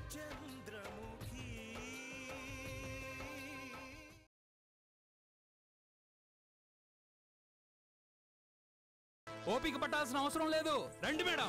చంద్రముఖి ఓపిక పట్టాల్సిన అవసరం లేదు రండి మేడం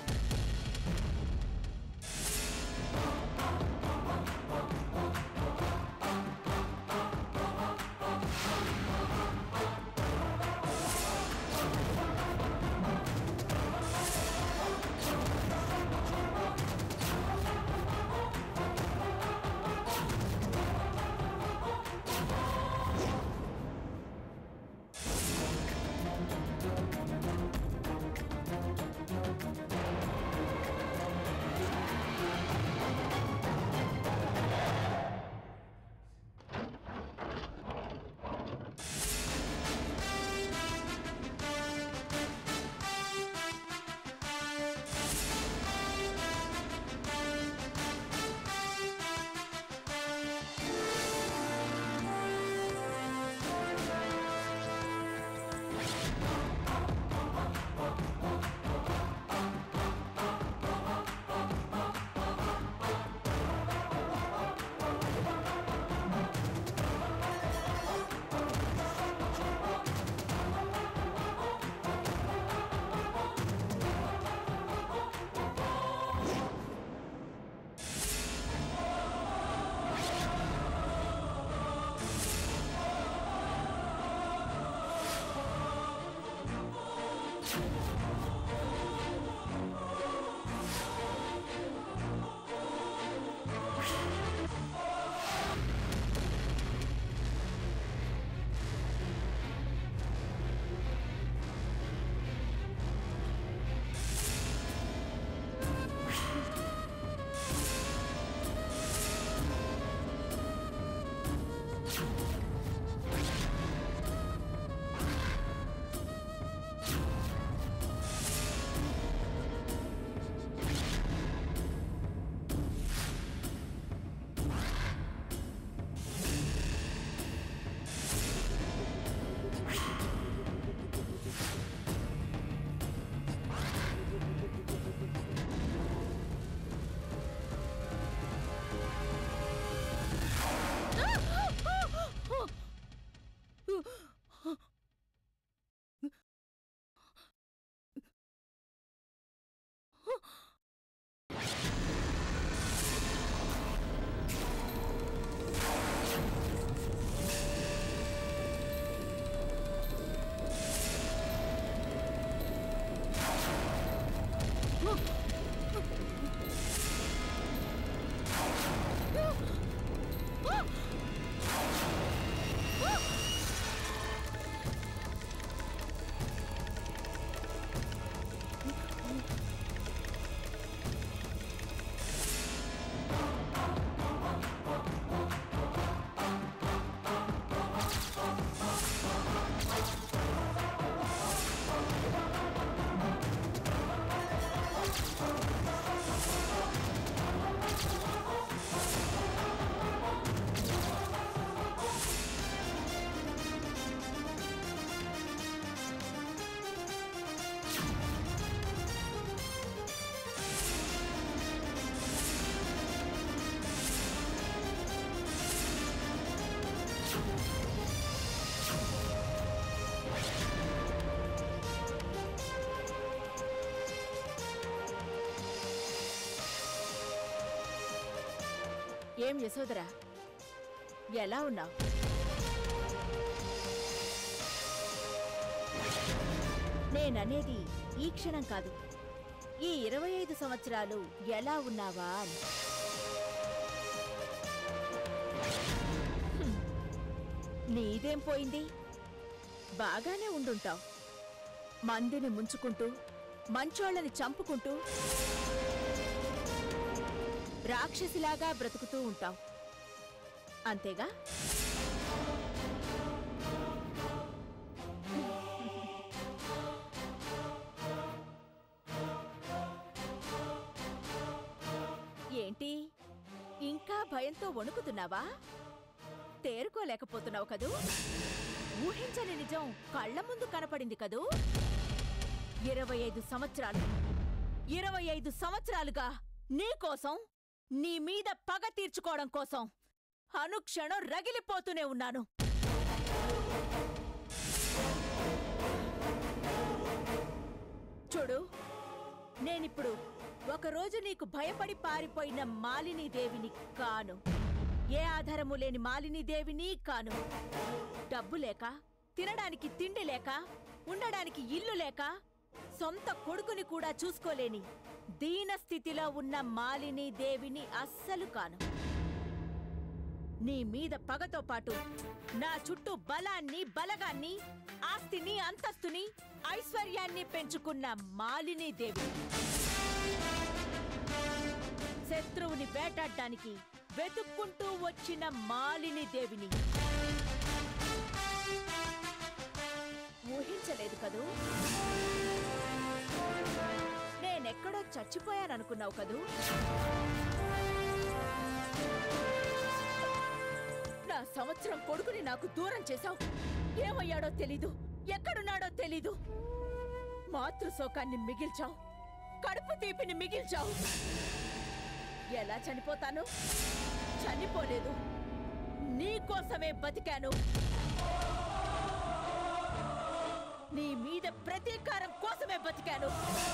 ఏం యశోదరా ఎలా ఉన్నావు నేననేది ఈ క్షణం కాదు ఈ ఇరవై ఐదు సంవత్సరాలు ఎలా ఉన్నావా అని హ్మ్. నీదేం పోయింది బాగానే ఉండుంటావు మందిని ముంచుకుంటూ మంచోళ్ళని చంపుకుంటూ రాక్షసిలాగా బ్రతుకుతూ ఉంటావు అంతేగా ఏంటి ఇంకా భయంతో వణుకుతున్నావా తేరుకోలేకపోతున్నావు కదూ ఊహించని నిజం కళ్ళ ముందు కనపడింది కదూ ఇరవై ఐదు సంవత్సరాలు ఇరవై ఐదు సంవత్సరాలుగా నీకోసం నీ మీద పగ తీర్చుకోవడం కోసం అనుక్షణం రగిలిపోతూనే ఉన్నాను చూడు నేనిప్పుడు ఒకరోజు నీకు భయపడి పారిపోయిన మాలినీదేవిని కాను ఏ ఆధారము లేని మాలినీదేవిని కాను డబ్బు లేక తినడానికి తిండి లేక ఉండడానికి ఇల్లు లేక సొంత కొడుకుని కూడా చూసుకోలేని దీన స్థితిలో ఉన్న మాలినీదేవిని అస్సలు కాను నీ మీద పగతో పాటు నా చుట్టూ బలాన్ని బలగాన్ని ఆస్తిని అంతస్తుని ఐశ్వర్యాన్ని పెంచుకున్న మాలిని దేవి శత్రువుని వేటాడ్డానికి వెతుక్కుంటూ వచ్చిన మాలిని దేవిని ఊహించలేదు కదూ నేనెక్కడో చచ్చిపోయాననుకున్నావు కదూ నా సంవత్సరం కొడుకుని నాకు దూరం చేశావు ఏమయ్యాడో తెలీదు ఎక్కడున్నాడో తెలీదు మాతృశోకాన్ని మిగిల్చావు కడుపు తీపిని మిగిల్చావు ఎలా చనిపోతాను చనిపోలేదు నీకోసమే బతికాను నీ మీద ప్రతీకారం కోసమే బతికాను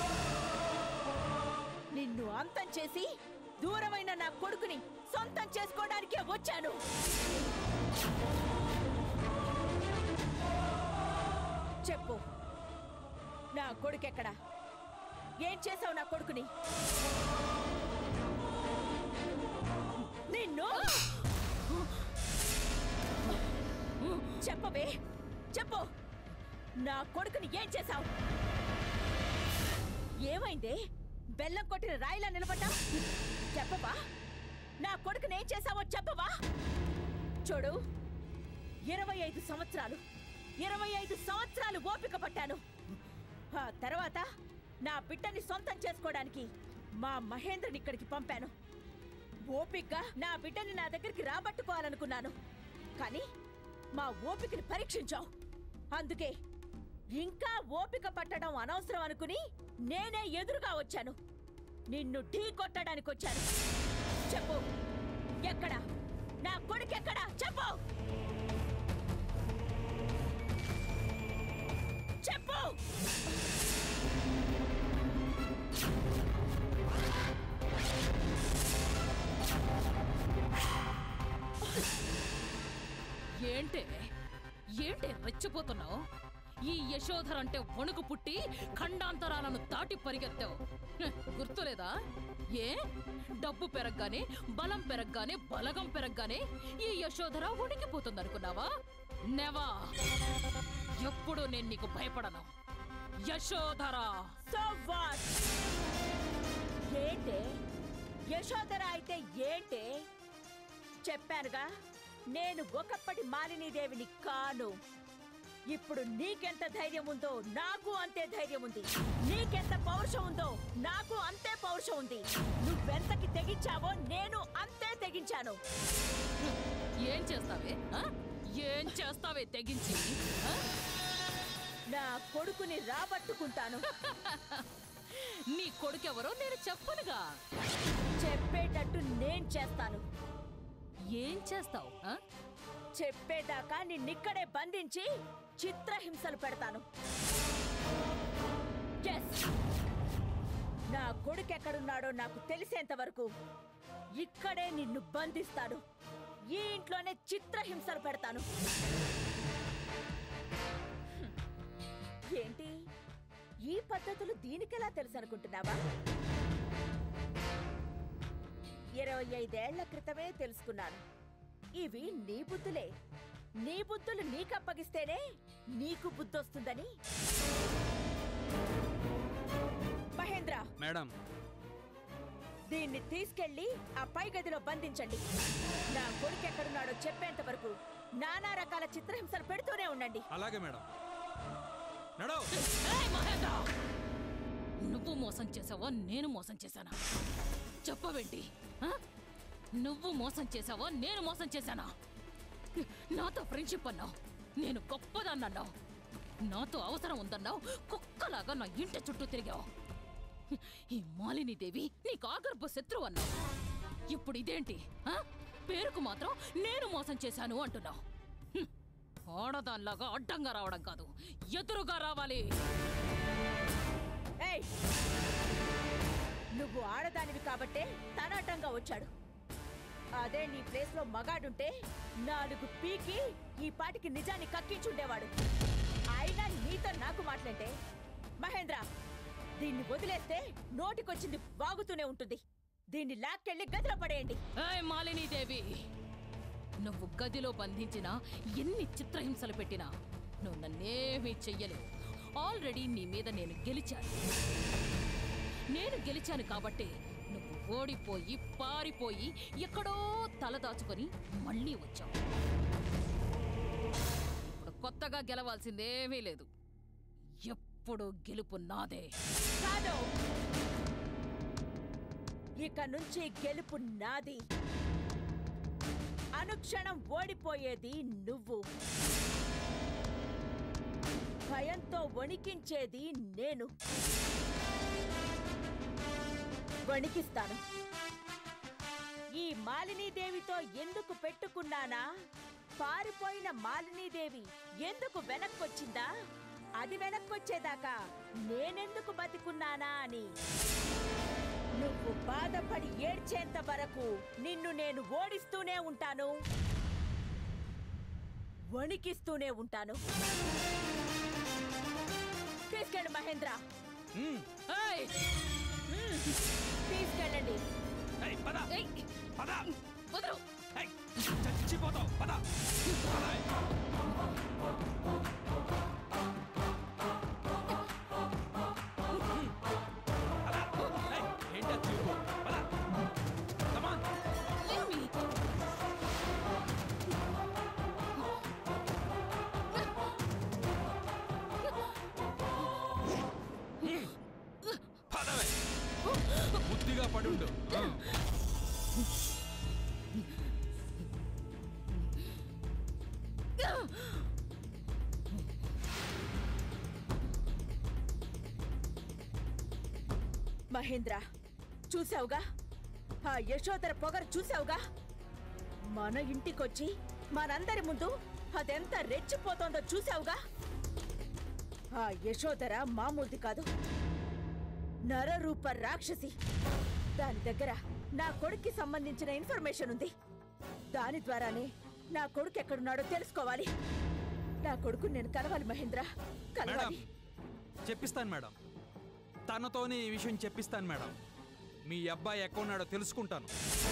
నిన్ను అంతం చేసి దూరమైన నా కొడుకుని సొంతం చేసుకోవడానికే వచ్చాను చెప్పు నా కొడుకెక్కడా ఏం చేసావు నా కొడుకుని నిన్ను చెప్పవే చెప్పు నా కొడుకుని ఏం చేశావు ఏమైంది బెల్లం కొట్టిన రాయిలా నిలబడ్డా చెప్పవా నా కొడుకుని ఏం చేశావో చెప్పవా చూడు ఇరవై ఐదు సంవత్సరాలు ఇరవై ఐదు సంవత్సరాలు ఓపిక పట్టాను ఆ తర్వాత నా బిడ్డని సొంతం చేసుకోవడానికి మా మహేంద్రని ఇక్కడికి పంపాను ఓపికగా నా బిడ్డని నా దగ్గరికి రాబట్టుకోవాలనుకున్నాను కానీ మా ఓపికని పరీక్షించావు అందుకే ఇంకా ఓపిక పట్టడం అనవసరం అనుకుని నేనే ఎదురుగా వచ్చాను నిన్ను ఢీ కొట్టడానికి వచ్చాను చెప్పు ఎక్కడ నా కొడుకు ఎక్కడ చెప్పు చెప్పు ఏంటే ఏంటే రెచ్చిపోతున్నావు ఈ యశోధర్ అంటే వణుకు పుట్టి ఖండాంతరాలను దాటి పరిగెత్తావు హ్, గుర్తులేదా ఏ డబ్బు పెరగగానే బలం పెరగగానే బలగం పెరగగానే ఈ యశోధర వణికిపోతుందనుకున్నావా నెవా ఎప్పుడు నేను నీకు భయపడను యశోధరా సో వాట్ ఏంటే యశోధర అయితే ఏంటే చెప్పానుగా నేను ఒకప్పటి మాలినీదేవిని కాను ఇప్పుడు నీకెంత ధైర్యం ఉందో నాకు అంతే ధైర్యం ఉంది నీకెంత పౌరుషం ఉందో నాకు అంతే పౌరుషం ఉంది నువ్వెంతకి తెగించావో నేను అంతే తెగించాను ఏం చేస్తావే ఆ? ఏం చేస్తావే తెగించి ఆ? నా కొడుకుని రాబట్టుకుంటాను నీ కొడుకెవరో నేను చెప్పనుగా చెప్పేటట్టు నేను చేస్తాను ఏం చేస్తావు చెప్పేదాకా నిన్నిక్కడే బంధించి చిత్రహింసలు పెడతాను Yes! నా కొడుకు ఎక్కడున్నాడో నాకు తెలిసేంత వరకు ఇక్కడే నిన్ను బంధిస్తాను ఈ ఇంట్లోనే చిత్రహింసలు పెడతాను హ్మ్. ఏంటి ఈ పద్ధతులు దీనికెలా తెలుసు అనుకుంటున్నావా ఇరవై ఐదేళ్ల క్రితమే తెలుసుకున్నాను ఇవి నీ బుద్ధులే నీ బుద్ధులు నీకు అప్పగిస్తేనే నీకు బుద్ధొస్తుందని మహేంద్ర మేడం దీన్ని తీసుకెళ్లి ఆ పై గదిలో బంధించండి నా కొడుకు ఎక్కడున్నాడో చెప్పేంత వరకు నానా రకాల చిత్రహింసలు పెడుతూనే ఉండండి అలాగే మేడం నడో ఏయ్, మహేంద్ర! నువ్వు మోసం చేసావా నేను మోసం చేశానా చెప్పవేంటి ఆ? నువ్వు మోసం చేసావా నేను మోసం చేశానా నాతో ఫ్రెండ్షిప్ అన్నావు నేను గొప్పదాన్నన్నావు నాతో అవసరం ఉందన్నావు కుక్కలాగా నా ఇంటి చుట్టూ తిరిగావు ఈ మాలిని దేవి నీకు ఆగర్భ శత్రువు అన్నావు ఇప్పుడు ఇదేంటి ఆ? పేరుకు మాత్రం నేను మోసం చేశాను అంటున్నావు హ్మ్. ఆడదానిలాగా అడ్డంగా రావడం కాదు ఎదురుగా రావాలి ఏయ్ నువ్వు ఆడదానివి కాబట్టే తనాటంగా వచ్చాడు అదే నీ ప్లేస్ లో మగాడుంటే నాలుగు పీకి ఈ పాటికి నిజాన్ని కక్కించుండేవాడు అయినా నీతో నాకు మాట్లాంటే మహేంద్ర దీన్ని వదిలేస్తే నోటికొచ్చింది బాగుతూనే ఉంటుంది దీన్ని లాక్కెళ్ళి గదిలో పడేయండి ఏయ్ మాలినీదేవి నువ్వు గదిలో బంధించినా ఎన్ని చిత్రహింసలు పెట్టినా నువ్వు నన్నేమీ చెయ్యలేవు ఆల్రెడీ నీ మీద నేను గెలిచాను నేను గెలిచాను కాబట్టి నువ్వు ఓడిపోయి పారిపోయి ఎక్కడో తలదాచుకొని మళ్ళీ వచ్చావు ఇప్పుడు కొత్తగా గెలవాల్సిందేమీ లేదు ఎప్పుడు గెలుపు నాదే కాదు ఇక నుంచి గెలుపు నాది అనుక్షణం ఓడిపోయేది నువ్వు భయంతో వణికించేది నేను వణికిస్తాను ఈ మాలినీదేవితో ఎందుకు పెట్టుకున్నానా పారిపోయిన మాలినీదేవి ఎందుకు వెనక్కొచ్చిందా అది వెనక్కొచ్చేదాకా నేనెందుకు బతికున్నానా అని నువ్వు బాధపడి ఏడ్చేంత వరకు నిన్ను నేను ఓడిస్తూనే ఉంటాను వణికిస్తూనే ఉంటాను తీసుకెళ్ళు మహేంద్ర మ్మ్. ఏయ్! హ్మ్. తీసుకెళ్ళండి ఏయ్, పద ఏయ్! పద వదలు ఏయ్, చచ్చిపోతావు పద పద. పద. ఏయ్, ఏంటి ఆ చూపు? పద. Come on. Leave me. పదవే బుద్ధిగా పడుండు ఆ. మహేంద్ర చూసావుగా ఆ యశోదర పొగరు చూసావుగా మన ఇంటికొచ్చి మనందరి ముందు అదెంత రెచ్చిపోతోందో చూసావుగా ఆ యశోదర మామూలుది కాదు నరరూప రాక్షసి దాని దగ్గర నా కొడుక్కి సంబంధించిన ఇన్ఫర్మేషన్ ఉంది దాని ద్వారానే నా కొడుకు ఎక్కడున్నాడో తెలుసుకోవాలి నా కొడుకు నేను కలవాలి మహేంద్ర మేడం కలవాలి చెప్పిస్తాను మేడం తనతోనే ఈ విషయం చెప్పిస్తాను మేడం మీ అబ్బాయి ఎక్కడున్నాడో తెలుసుకుంటాను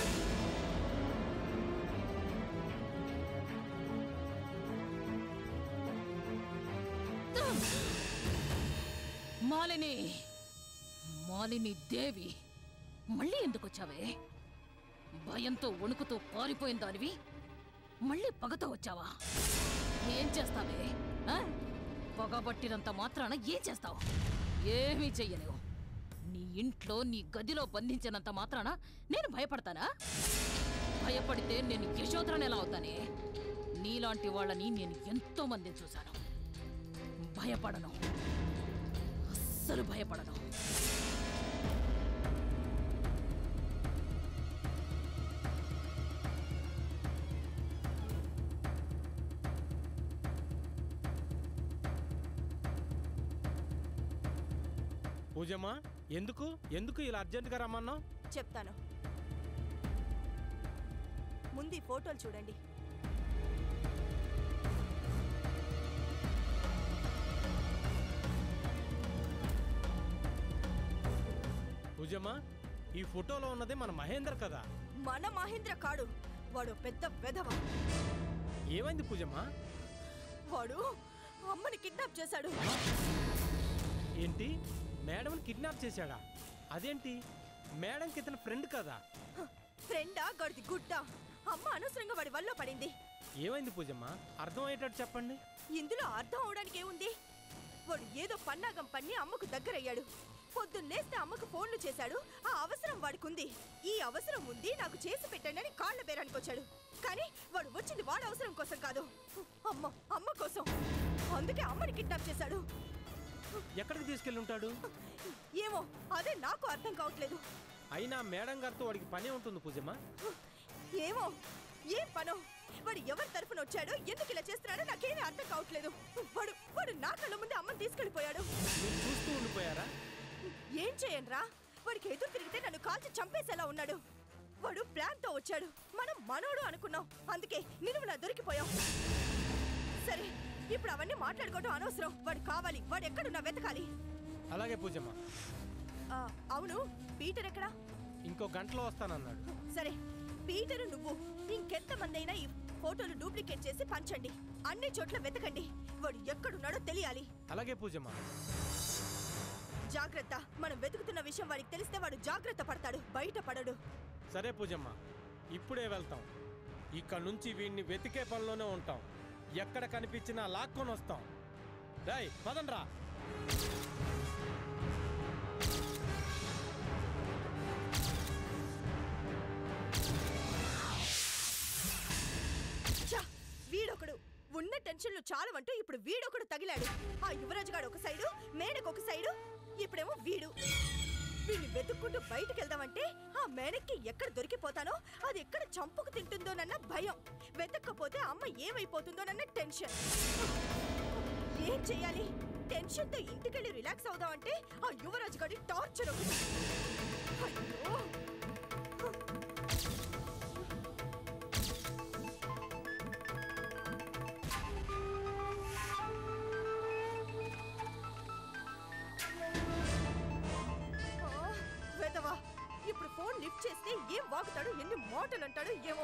మాలిని మాలిని దేవి మళ్ళీ ఎందుకు వచ్చావే భయంతో వణుకుతూ పారిపోయిన దానివి మళ్ళీ పగతో వచ్చావా ఏం చేస్తావే ఆ? పగబట్టినంత మాత్రాన ఏం చేస్తావు ఏమీ చెయ్యలేవు నీ ఇంట్లో నీ గదిలో బంధించినంత మాత్రాన నేను భయపడతానా భయపడితే నేను యశోధరని ఎలా అవుతానే నీలాంటి వాళ్ళని నేను ఎంతో మందిని చూశాను భయపడను అస్సలు భయపడను పూజమ్మా ఎందుకు ఎందుకు ఇలా అర్జెంటుగా రమ్మన్నావు చెప్తాను ముందు ఈ ఫోటోలు చూడండి పూజమ్మా ఈ ఫోటోలో ఉన్నది మన మహేందర్ కదా మన మహేంద్ర కాడు వాడు పెద్ద వెధవ ఏమైంది పూజమ్మా వాడు అమ్మని కిడ్నాప్ చేశాడు ఏంటి మేడంని కిడ్నాప్ చేశాడా అదేంటి మేడంకి ఇతని ఫ్రెండ్ కదా ఫ్రెండా గడిది గుడ్డ అమ్మ అనవసరంగా వాడి వల్ల పడింది ఏమైంది పూజమ్మా అర్థమయ్యేటట్టు చెప్పండి ఇందులో అర్థం అవడానికి ఏముంది వాడు ఏదో పన్నాగం పన్ని అమ్మకు దగ్గరయ్యాడు పొద్దున్నేస్తే అమ్మకు ఫోన్లు చేశాడు ఆ అవసరం వాడికుంది ఈ అవసరం ఉంది నాకు చేసి పెట్టండి అని కాళ్ళ బేరానికి వచ్చాడు కానీ వాడు వచ్చింది వాడి అవసరం కోసం కాదు అమ్మ అమ్మ కోసం అందుకే అమ్మని కిడ్నాప్ చేశాడు ఎక్కడికి తీసుకెళ్ళి ఉంటాడు ఏమో అదే నాకు అర్థం కావట్లేదు అయినా మేడం గారితో వాడికి పనే ఉంటుంది పూజమ్మ ఏమో ఏం పనో వాడు ఎవరి తరఫున వచ్చాడో ఎందుకు ఇలా చేస్తున్నాడో నాకేమీ అర్థం కావట్లేదు వాడు వాడు నా కళ్ళ ముందే అమ్మని తీసుకెళ్ళిపోయాడు మీరు చూస్తూ ఉండిపోయారా ఏం చేయనురా వాడికి ఎదురు తిరిగితే నన్ను కాల్చి చంపేసేలా ఉన్నాడు వాడు ప్లాన్ తో వచ్చాడు మనం మనోడు అనుకున్నాం అందుకే నిలువులా దొరికిపోయాం సరే ఇప్పుడు అవన్నీ మాట్లాడుకోవడం అనవసరం వాడు కావాలి వాడు ఎక్కడున్నా వెతకాలి అలాగే పూజమ్మ ఆ, అవును పీటర్ ఎక్కడా ఇంకో గంటలో వస్తానన్నాడు సరే పీటరు నువ్వు ఇంకెంతమంది అయినా ఈ ఫోటోలు డూప్లికేట్ చేసి పంచండి అన్ని చోట్ల వెతకండి వాడు ఎక్కడున్నాడో తెలియాలి అలాగే పూజమ్మ జాగ్రత్త మనం వెతుకుతున్న విషయం వాడికి తెలిస్తే వాడు జాగ్రత్త పడతాడు బయట పడడు సరే పూజమ్మ ఇప్పుడే వెళ్తాం ఇక్కడ నుంచి వీడిని వెతికే పనిలోనే ఉంటాం ఎక్కడ కనిపించినా లాక్కొని వస్తాం డై పదండ్రా ఛ! వీడొకడు ఉన్న టెన్షన్లు చాలవంటూ ఇప్పుడు వీడొకడు తగిలాడు ఆ యువరాజు గాడు ఒక సైడు మేనకు ఒక సైడు ఇప్పుడేమో వీడు వీడిని వెతుక్కుంటూ బయటికి వెళ్దామంటే ఆ మేనక్కి ఎక్కడ దొరికిపోతానో అది ఎక్కడ చంపుకు తింటుందోనన్న భయం వెతక్కపోతే అమ్మ ఏమైపోతుందోనన్న టెన్షన్ ఏం చెయ్యాలి టెన్షన్తో ఇంటికెళ్ళి రిలాక్స్ అవుదామంటే ఆ యువరాజు గాడి టార్చర్ ఒకటి అయ్యో ఆ, వెధవా ఇప్పుడు ఫోన్ లిఫ్ట్ చేస్తే ఏం వాగుతాడు ఎన్ని మాటలు అంటాడు ఏమో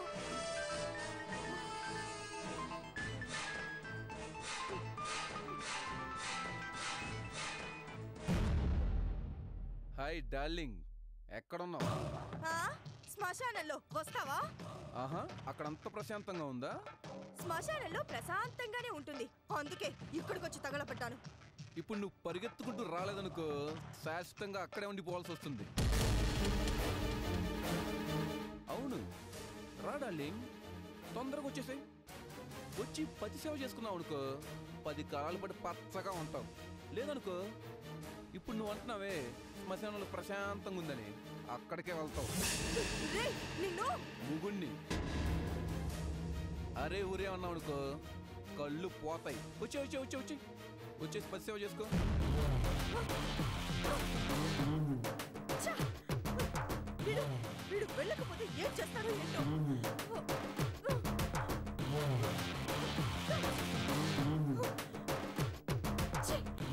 హాయ్ డార్లింగ్ ఎక్కడున్నావు ఆ, శ్మశానంలో వస్తావా ఆహా అక్కడ అంత ప్రశాంతంగా ఉందా శ్మశానంలో ప్రశాంతంగానే ఉంటుంది అందుకే ఇక్కడికి వచ్చి తగలబడ్డాను ఇప్పుడు నువ్వు పరిగెత్తుకుంటూ రాలేదనుకో శాశ్వతంగా అక్కడే ఉండిపోవాల్సి వస్తుంది అవును రా డార్లింగ్ తొందరగా వచ్చేసాయి వచ్చి పతి సేవ చేసుకున్నావు అనుకో పది కాలాలు పడి పచ్చగా ఉంటావు లేదనుకో ఇప్పుడు నువ్వు అంటున్నావే శ్మశానంలో ప్రశాంతంగా ఉందని అక్కడికే వెళ్తావు రే నిన్ను ముగుణ్ణి అరే ఊరే అన్నావు అనుకో కళ్ళు పోతాయి వచ్చే వచ్చే వచ్చే వచ్చే వచ్చేసి పది సేవ చేసుకో ఛ! వీడు వీడు వెళ్ళకపోతే ఏం చేస్తాడో ఏంటో ఛీ!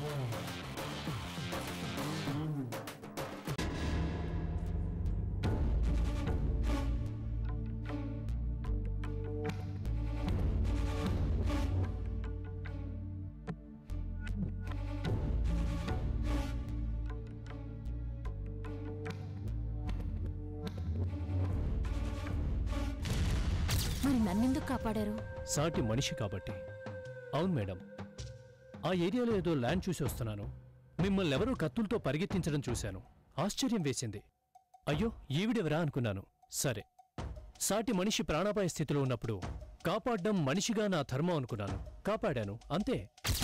మరి నన్నెందుకు కాపాడారు సాటి మనిషి కాబట్టి అవును మేడం ఆ ఏరియాలో ఏదో ల్యాండ్ చూసి వస్తున్నాను మిమ్మల్ని ఎవరో కత్తులతో పరిగెత్తించడం చూశాను ఆశ్చర్యం వేసింది అయ్యో ఈవిడెవరా అనుకున్నాను సరే సాటి మనిషి ప్రాణాపాయ స్థితిలో ఉన్నప్పుడు కాపాడ్డం మనిషిగా నా ధర్మం అనుకున్నాను కాపాడాను అంతే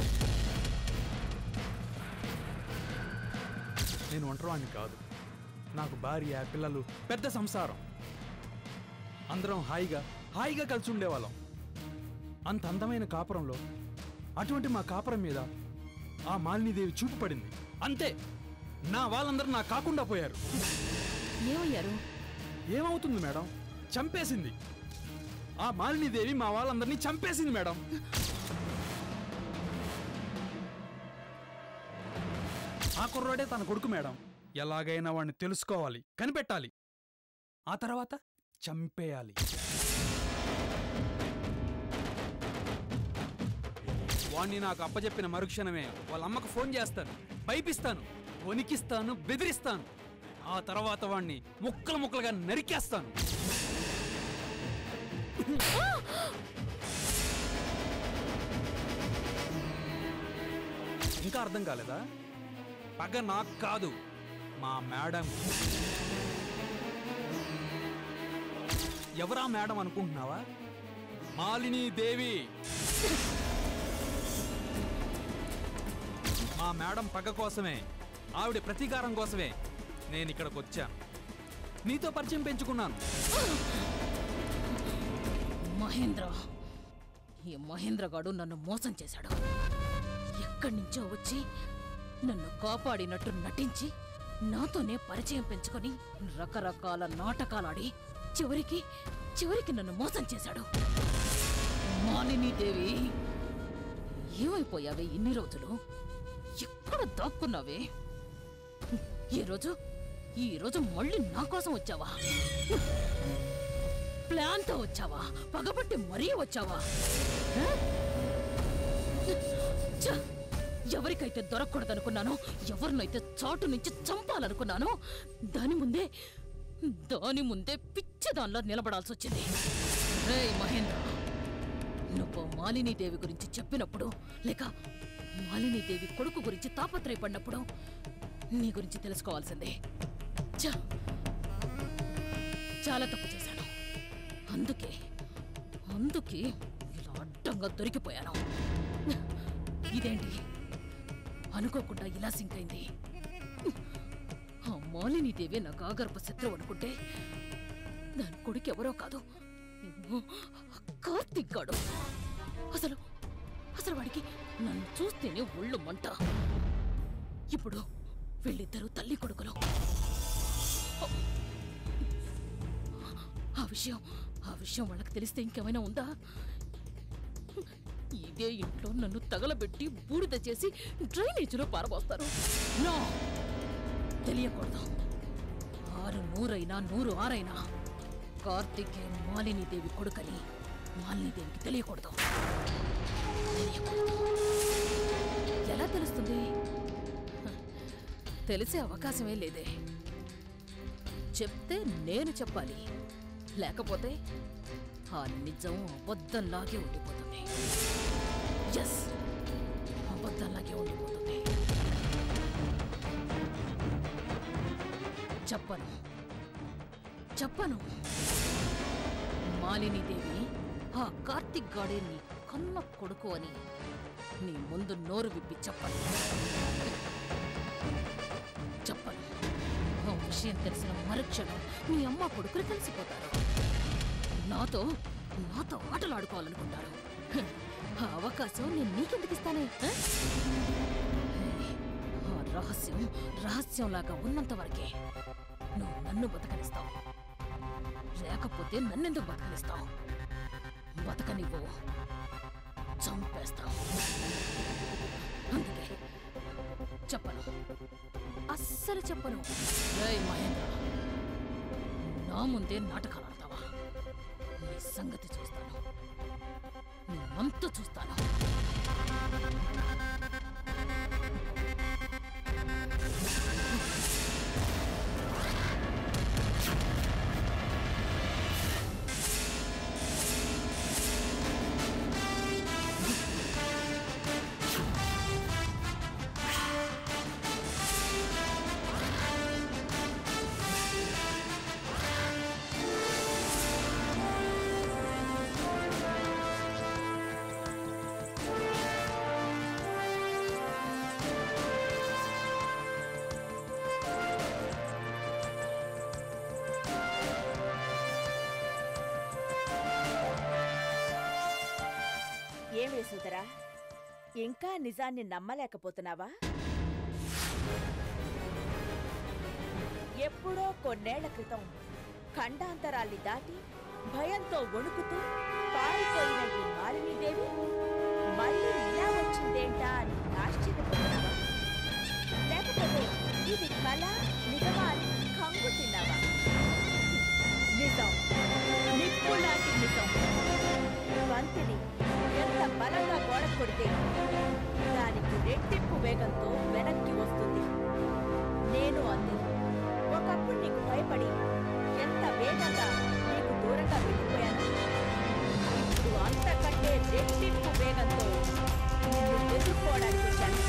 నేను ఒంటరివాణ్ణి కాదు నాకు భార్య పిల్లలు పెద్ద సంసారం అందరం హాయిగా హాయిగా కలిసి ఉండేవాళ్ళం అంత అందమైన కాపురంలో అటువంటి మా కాపురం మీద ఆ మాలినీదేవి చూపు పడింది అంతే నా వాళ్ళందరూ నా కాకుండా పోయారు ఏమయ్యారు ఏమవుతుంది మేడం చంపేసింది ఆ మాలినీదేవి మా వాళ్ళందరినీ చంపేసింది మేడం ఆ కుర్రాడే తన కొడుకు మేడం ఎలాగైనా వాడిని తెలుసుకోవాలి కనిపెట్టాలి ఆ తర్వాత చంపేయాలి వాణ్ణి నాకు అప్పచెప్పిన మరుక్షణమే వాళ్ళ అమ్మకు ఫోన్ చేస్తాను భయపిస్తాను వణికిస్తాను బెదిరిస్తాను ఆ తర్వాత వాణ్ణి ముక్కలు ముక్కలుగా నరికేస్తాను ఇంకా అర్థం కాలేదా పగ నాకు కాదు మా మేడం ఎవరా మేడం అనుకుంటున్నావా మాలిని దేవి మా మేడం పగ కోసమే ఆవిడ ప్రతీకారం కోసమే నేను ఇక్కడికి వచ్చాను నీతో పరిచయం పెంచుకున్నాను మహేంద్ర ఈ మహేంద్ర గాడు నన్ను మోసం చేశాడు ఎక్కడి నుంచో వచ్చి నన్ను కాపాడినట్టు నటించి నాతోనే పరిచయం పెంచుకొని రకరకాల నాటకాలాడి చివరికి చివరికి నన్ను మోసం చేశాడు మాలినీదేవి ఏమైపోయావే ఇన్ని రోజులు ఎక్కడ దాక్కున్నావే ఈ రోజు ఈ రోజు మళ్ళీ నా కోసం వచ్చావా ప్లాన్తో వచ్చావా పగబట్టి మరీ వచ్చావా ఆ? ఛ! ఎవరికైతే దొరకకూడదనుకున్నానో ఎవరినైతే చాటు నుంచి చంపాలనుకున్నానో దాని ముందే దాని ముందే పిచ్చిదానిలా నిలబడాల్సి వచ్చింది రేయ్ మహేంద్ర నువ్వు మాలినీదేవి గురించి చెప్పినప్పుడు లేక మాలినీదేవి కొడుకు గురించి తాపత్రయపడినప్పుడు నీ గురించి తెలుసుకోవాల్సిందే ఛ! చాలా తప్పు చేశాను అందుకే అందుకే ఇలా అడ్డంగా దొరికిపోయాను ఇదేంటి అనుకోకుండా ఇలా సింక్ అయింది ఆ మాలినీదేవి నాకు ఆగర్భ శత్రువు అనుకుంటే దాని కొడుకు ఎవరో కాదు కార్తిక్ గాడు అసలు అసలు వాడికి నన్ను చూస్తేనే ఒళ్ళు మంట ఇప్పుడు వీళ్ళిద్దరూ తల్లి కొడుకులు ఆ విషయం ఆ విషయం వాళ్ళకి తెలిస్తే ఇంకేమైనా ఉందా ఇదే ఇంట్లో నన్ను తగలబెట్టి బూడిద చేసి డ్రైనేజీలో పారబోస్తారు నో తెలియకూడదు ఆరు నూరైనా నూరు ఆరైనా కార్తికే మాలినీదేవి కొడుకని మాలినీదేవికి తెలియకూడదు తెలియకూడదు ఎలా తెలుస్తుంది హ, తెలిసే అవకాశమే లేదే చెప్తే నేను చెప్పాలి లేకపోతే ఆ నిజం అబద్ధంలాగే ఉండిపోతుంది ఎస్ అబద్ధంలాగే ఉండిపోతుంది చెప్పను చెప్పను మాలినీదేవి ఆ కార్తిక్ గాడే నీ కన్న కొడుకు అని నీ ముందు నోరు విప్పి చెప్పను చెప్పను ఆ విషయం తెలిసిన మరుక్షణం మీ అమ్మ కొడుకులు కలిసిపోతారు నాతో నాతో ఆటలాడుకోవాలనుకుంటారు హ్, ఆ అవకాశం నేను నీకెందుకు ఇస్తానే హ? హే, ఆ రహస్యం రహస్యంలాగా ఉన్నంత వరకే నువ్వు నన్ను బతకనిస్తావు లేకపోతే నన్నెందుకు బతకనిస్తావు బతకనివ్వు చంపేస్తావు అందుకే చెప్పను అస్సలు చెప్పను రేయ్ మహేంద్ర నా ముందే నాటకాలు ఆడతావా నీ సంగతి చూస్తాను నీ అంత చూస్తాను ఏమే సుధరా ఇంకా నిజాన్ని నమ్మలేకపోతున్నావా ఎప్పుడో కొన్నేళ్ల క్రితం ఖండాంతరాల్ని దాటి భయంతో వణుకుతూ పారిపోయిన ఈ మాలినీదేవి మళ్ళీ ఇలా వచ్చిందేంటా అని ఆశ్చర్యపోతున్నావా లేకపోతే ఇది కళ నిజమా అని కంగు తిన్నావా నిజం నిప్పు లాంటి నిజం బంతిని ఎంత బలంగా గోడ కొడితే దానికి రెట్టింపు వేగంతో వెనక్కి వస్తుంది నేను అంది ఒకప్పుడు నీకు భయపడి ఎంత వేగంగా నీకు దూరంగా వెళ్ళిపోయాను ఇప్పుడు అంతకంటే రెట్టింపు వేగంతో నిన్ను ఎదుర్కోవడానికి వచ్చాను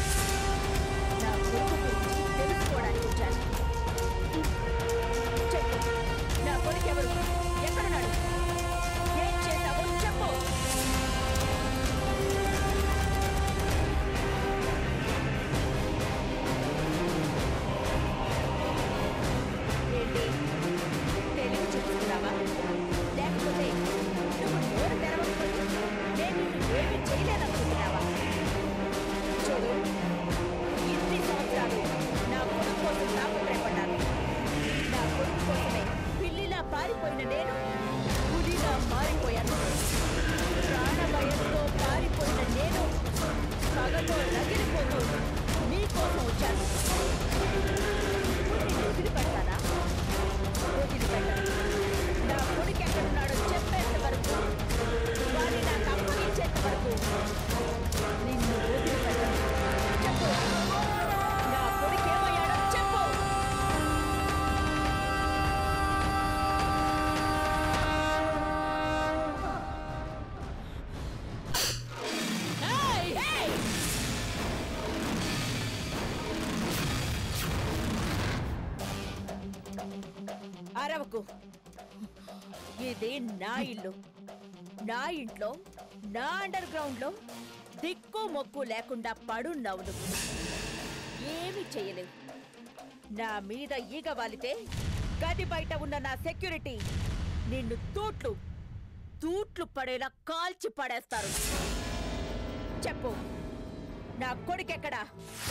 అరవకు ఇది నా ఇల్లు నా ఇంట్లో నా అండర్ గ్రౌండ్ లో దిక్కు మొక్కు లేకుండా పడున్నావు నువ్వు ఏమీ చేయలేవు నా మీద ఈగ వాలితే గది బయట ఉన్న నా సెక్యూరిటీ నిన్ను తూట్లు తూట్లు పడేలా కాల్చి పడేస్తారు చెప్పు నా కొడుకెక్కడా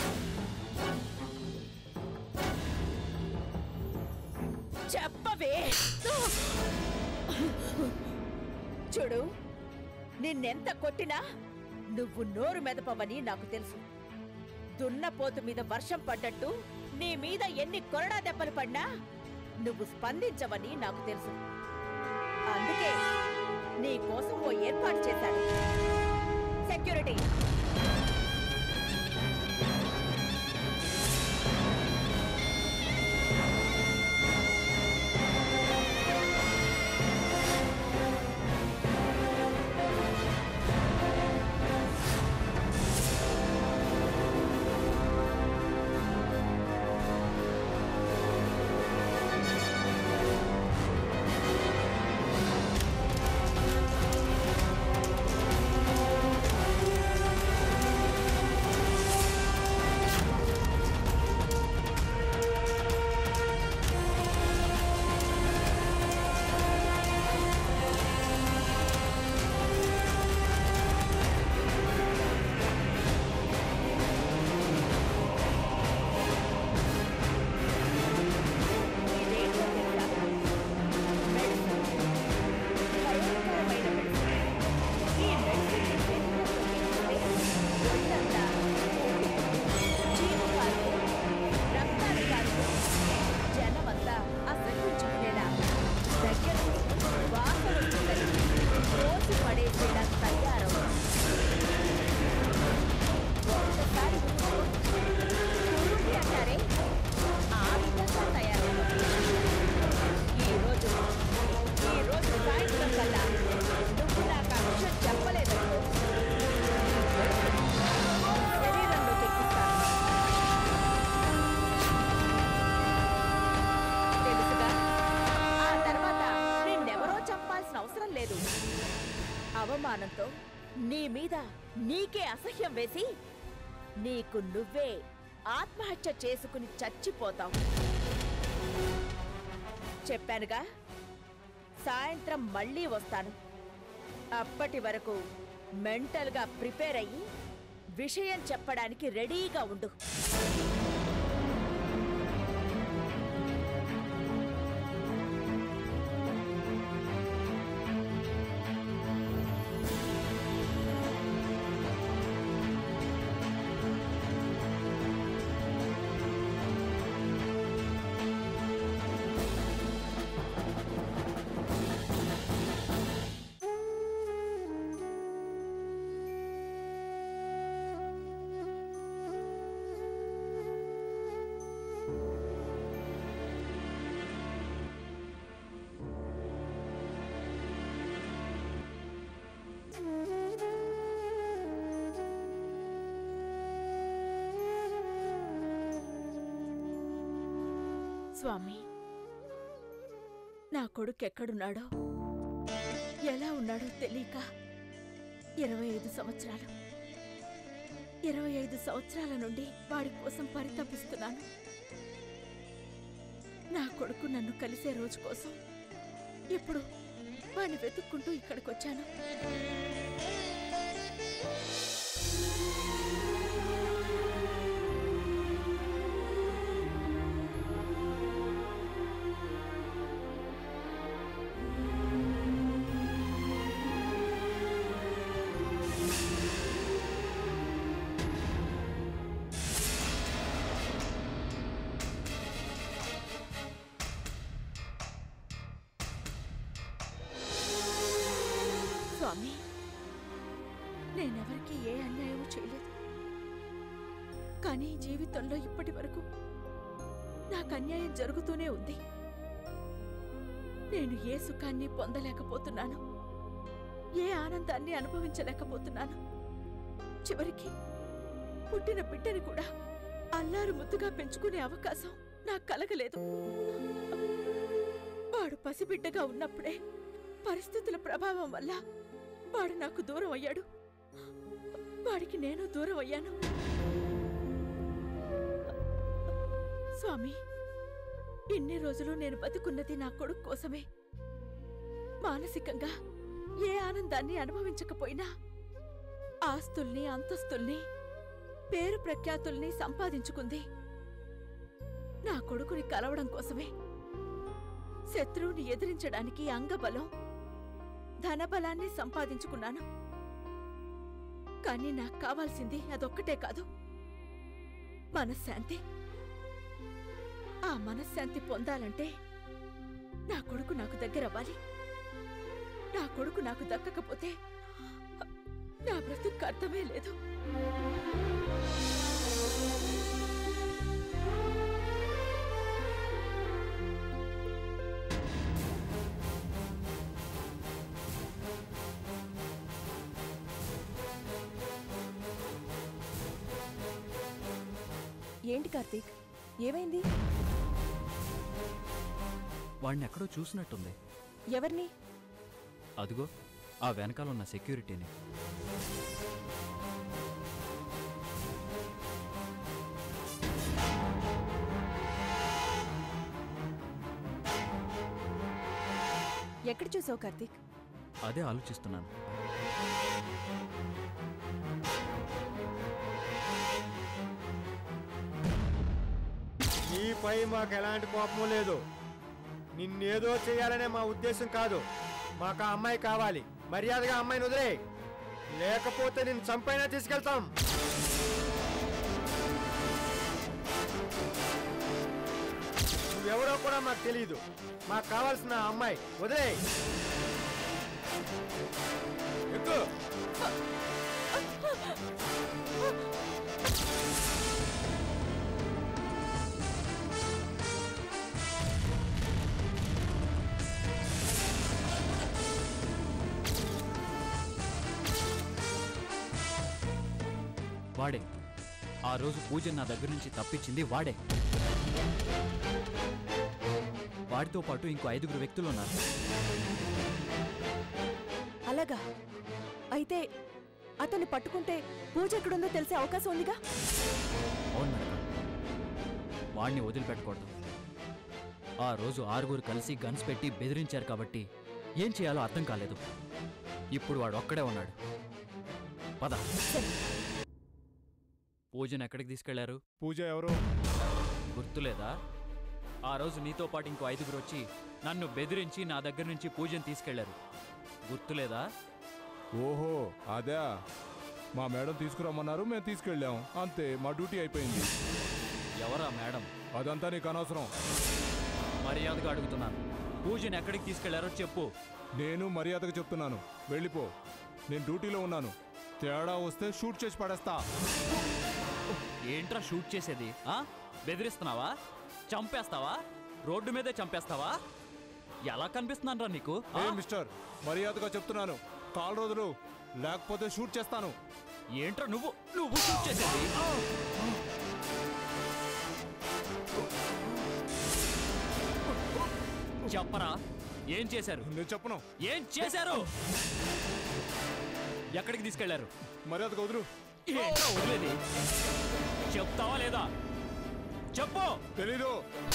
చెప్పవే చూడు నిన్నెంత కొట్టినా నువ్వు నోరు మెదపవని నాకు తెలుసు దున్నపోతు మీద వర్షం పడ్డట్టు నీ మీద ఎన్ని కొరడా దెబ్బలు పడినా నువ్వు స్పందించవని నాకు తెలుసు అందుకే నీ కోసం ఓ ఏర్పాటు చేశాను సెక్యూరిటీ ఇదేంటో తెలుసా? మెడిసిన్. భయంకరమైన మెడిసిన్. ఈ మెడిసిన్ ని చేతిలో పట్టుకుంటే ఒళ్ళంతా చీము కారుతూ, రక్తాలు కారుతూ, జనమంతా అసహించుకునేలా దగ్గరకు వాసన వచ్చేలా కోసి పడేసేలా తయారవుతుంది ఒక్కసారి కురుండి అంటారే ఆ విధంగా తయారవుతుంది ఈ రోజు ఈ రోజు సాయంత్రం కల్లా నువ్వు నాకు ఆ విషయం చెప్పలేదనుకో శరీరంలోకి ఎక్కిస్తాను తెలుసుగా ఆ తర్వాత నిన్నెవరో చంపాల్సిన అవసరం లేదు అవమానంతో నీ మీద నీకే అసహ్యం వేసి నీకు నువ్వే ఆత్మహత్య చేసుకుని చచ్చిపోతావు చెప్పానుగా సాయంత్రం మళ్ళీ వస్తాను అప్పటి వరకు మెంటల్గా ప్రిపేర్ అయ్యి విషయం చెప్పడానికి రెడీగా ఉండు స్వామి నా కొడుకు ఎక్కడున్నాడో ఎలా ఉన్నాడో తెలియక ఇరవై ఐదు సంవత్సరాలు ఇరవై ఐదు సంవత్సరాల నుండి వాడి కోసం పరితపిస్తున్నాను నా కొడుకు నన్ను కలిసే రోజు కోసం ఇప్పుడు వాడిని వెతుక్కుంటూ ఇక్కడికి వచ్చాను స్వామి నేనెవరికి ఏ అన్యాయం చేయలేదు కానీ జీవితంలో ఇప్పటి వరకు నాకు అన్యాయం జరుగుతూనే ఉంది నేను ఏ సుఖాన్ని పొందలేకపోతున్నాను ఏ ఆనందాన్ని అనుభవించలేకపోతున్నాను చివరికి పుట్టిన బిడ్డని కూడా అల్లారు ముద్దుగా పెంచుకునే అవకాశం నాకు కలగలేదు వాడు పసిబిడ్డగా ఉన్నప్పుడే పరిస్థితుల ప్రభావం వల్ల వాడు నాకు దూరం అయ్యాడు వాడికి నేను దూరం అయ్యాను స్వామి ఇన్ని రోజులు నేను బతుకున్నది నా కొడుకు కోసమే మానసికంగా ఏ ఆనందాన్ని అనుభవించకపోయినా ఆస్తుల్ని అంతస్తుల్ని పేరు ప్రఖ్యాతుల్ని సంపాదించుకుంది నా కొడుకుని కలవడం కోసమే శత్రువుని ఎదిరించడానికి అంగబలం ధనబలాన్ని సంపాదించుకున్నాను కానీ నాకు కావాల్సింది అదొక్కటే కాదు మనశ్శాంతి ఆ మనశ్శాంతి పొందాలంటే నా కొడుకు నాకు దగ్గరవ్వాలి నా కొడుకు నాకు దక్కకపోతే నా బ్రతుకు అర్థమే లేదు ఏంటి కార్తీక్ ఏమైంది వాడిని ఎక్కడో చూసినట్టుంది ఎవరిని అదిగో ఆ వెనకాల ఉన్న సెక్యూరిటీని ఎక్కడ చూసావు కార్తీక్ అదే ఆలోచిస్తున్నాను నీపై మాకు ఎలాంటి కోపము లేదు నిన్నేదో చేయాలనే మా ఉద్దేశం కాదు మాకు ఆ అమ్మాయి కావాలి మర్యాదగా అమ్మాయిని వదిలే లేకపోతే నిన్ను చంపైనా తీసుకెళ్తాం నువ్వెవరో కూడా మాకు తెలియదు మాకు కావాల్సిన ఆ అమ్మాయి వదిలే ఎక్కు వాడే ఆ రోజు పూజ నా దగ్గర నుంచి తప్పించింది వాడే వాడితో పాటు ఇంకో ఐదుగురు వ్యక్తులు ఉన్నారు అలాగా అయితే అతన్ని పట్టుకుంటే పూజ ఎక్కడుందో తెలిసే అవకాశం ఉందిగా అవును మేడం వాడిని వదిలిపెట్టకూడదు ఆ రోజు ఆరుగురు కలిసి గన్స్ పెట్టి బెదిరించారు కాబట్టి ఏం చేయాలో అర్థం కాలేదు ఇప్పుడు వాడు ఒక్కడే ఉన్నాడు పద పూజను ఎక్కడికి తీసుకెళ్లారు పూజ ఎవరు గుర్తులేదా ఆ రోజు నీతో పాటు ఇంకో ఐదుగురు వచ్చి నన్ను బెదిరించి నా దగ్గర నుంచి పూజను తీసుకెళ్లారు గుర్తులేదా ఓహో అదే మా మేడం తీసుకురమ్మన్నారు మేము తీసుకెళ్ళాం అంతే మా డ్యూటీ అయిపోయింది ఎవరా మేడం అదంతా నీకు అనవసరం మర్యాదగా అడుగుతున్నాను పూజను ఎక్కడికి తీసుకెళ్లారో చెప్పు నేను మర్యాదగా చెప్తున్నాను వెళ్ళిపో నేను డ్యూటీలో ఉన్నాను తేడా వస్తే షూట్ చేసి పడేస్తా ఏంట్రా షూట్ చేసేది ఆ బెదిరిస్తున్నావా చంపేస్తావా రోడ్డు మీదే చంపేస్తావా ఎలా కనిపిస్తున్నాను రా నీకు ఆ? ఏ మిస్టర్ మర్యాదగా చెప్తున్నాను కాల్ రోజులు లేకపోతే షూట్ చేస్తాను ఏంట్రా నువ్వు నువ్వు షూట్ చేసేది చెప్పరా ఏం చేశారు నేను చెప్పను ఏం చేశారు ఎక్కడికి తీసుకెళ్లారు మర్యాదగా వదులు ఏంట్రా వదిలేది చెప్తావా లేదా చెప్పు తెలీదు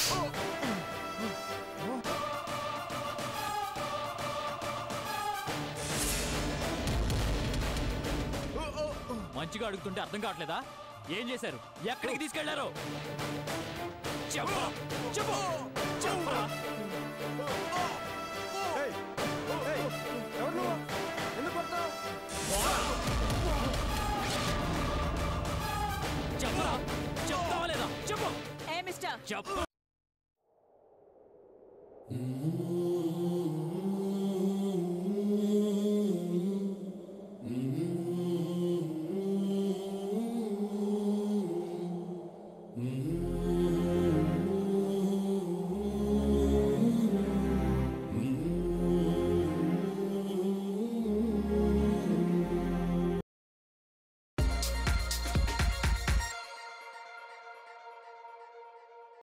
మంచిగా అడుగుతుంటే అర్థం కావట్లేదా ఏం చేశారు ఎక్కడికి తీసుకెళ్లారు చెప్పు చెప్పు చెప్పరా ఏయ్, ఏయ్, ఎవరు నువ్వు? ఎందుకు కొడతావ్? చెప్పరా చెప్తావా లేదా చెప్పు ఏ మిస్టర్ చెప్పు